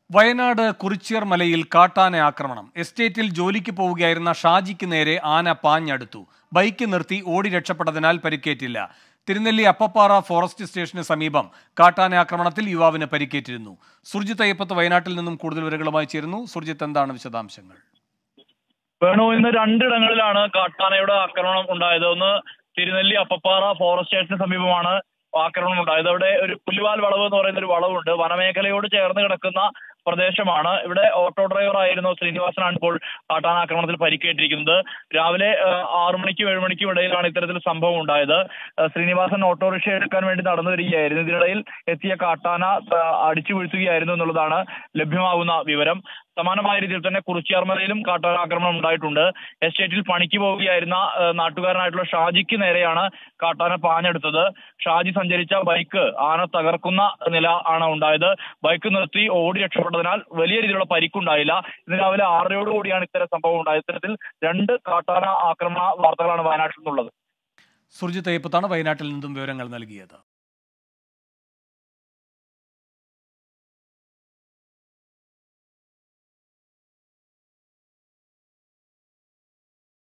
വയനാട് കുറിച്യർ മലയിൽ കാട്ടാന ആക്രമണം എസ്റ്റേറ്റിൽ ജോലിക്ക് പോവുകയായിരുന്ന ഷാജിക്ക് നേരെ ആന പാഞ്ഞടുത്തു ബൈക്ക് നിർത്തി ഓടി രക്ഷപ്പെട്ടതിനാൽ പരിക്കേറ്റില്ല തിരുനെല്ലി അപ്പപ്പാറ ഫോറസ്റ്റ് സ്റ്റേഷന് സമീപം കാട്ടാന ആക്രമണത്തിൽ യുവാവിന് പരിക്കേറ്റിരുന്നു സുർജിത്ത് അയ്യപ്പത്ത് വയനാട്ടിൽ നിന്നും കൂടുതൽ വിവരങ്ങളുമായി ചേരുന്നു സുർജിത്ത് എന്താണ് വിശദാംശങ്ങൾ വേണു ഇന്ന് രണ്ടിടങ്ങളിലാണ് കാട്ടാനയുടെ ആക്രമണം ഉണ്ടായത് ഒന്ന് തിരുനെല്ലി അപ്പപ്പാറ ഫോറസ്റ്റ് സ്റ്റേഷന് സമീപമാണ് ആക്രമണം ഉണ്ടായത് അവിടെ ഒരു പുല്ലുവാൽ വളവ് എന്ന് പറയുന്ന ഒരു വളവുണ്ട് വനമേഖലയോട് ചേർന്ന് കിടക്കുന്ന പ്രദേശമാണ് ഇവിടെ ഓട്ടോ ഡ്രൈവർ ആയിരുന്നു ശ്രീനിവാസനാണ് ഇപ്പോൾ കാട്ടാന ആക്രമണത്തിൽ പരിക്കേറ്റിരിക്കുന്നത് രാവിലെ ഏഹ്, ആറു മണിക്കും ഏഴ് മണിക്കും ഇടയിലാണ് ഇത്തരത്തിൽ സംഭവം ഉണ്ടായത് ഏഹ്, ശ്രീനിവാസൻ ഓട്ടോറിക്ഷ എടുക്കാൻ വേണ്ടി നടന്നു വരികയായിരുന്നു ഇതിനിടയിൽ എത്തിയ കാട്ടാന ഏഹ്, അടിച്ചു വീഴ്ത്തുകയായിരുന്നു എന്നുള്ളതാണ് ലഭ്യമാകുന്ന വിവരം സമാനമായ രീതിയിൽ തന്നെ കുറിച്ചിയാർമലയിലും കാട്ടാന ആക്രമണം ഉണ്ടായിട്ടുണ്ട് എസ്റ്റേറ്റിൽ പണിക്ക് പോവുകയായിരുന്ന ഏഹ്, നാട്ടുകാരനായിട്ടുള്ള ഷാജിക്ക് നേരെയാണ് കാട്ടാന പാഞ്ഞെടുത്തത് ഷാജി സഞ്ചരിച്ച ബൈക്ക് ആന തകർക്കുന്ന നില ആണ് ഉണ്ടായത് ബൈക്ക് നിർത്തി ഓടി രക്ഷപ്പെട്ടതിനാൽ വലിയ രീതിയിലുള്ള പരിക്കുണ്ടായില്ല ഇന്ന് രാവിലെ ആറരയോട് കൂടിയാണ് ഇത്തരം സംഭവം ഉണ്ടായത് ഇത്തരത്തിൽ രണ്ട് കാട്ടാന ആക്രമണ വാർത്തകളാണ് വയനാട്ടിൽ നിന്നുള്ളത് സുർജിത്ത് അയ്യപ്പത്താണ് വയനാട്ടിൽ നിന്നും വിവരങ്ങൾ നൽകിയത്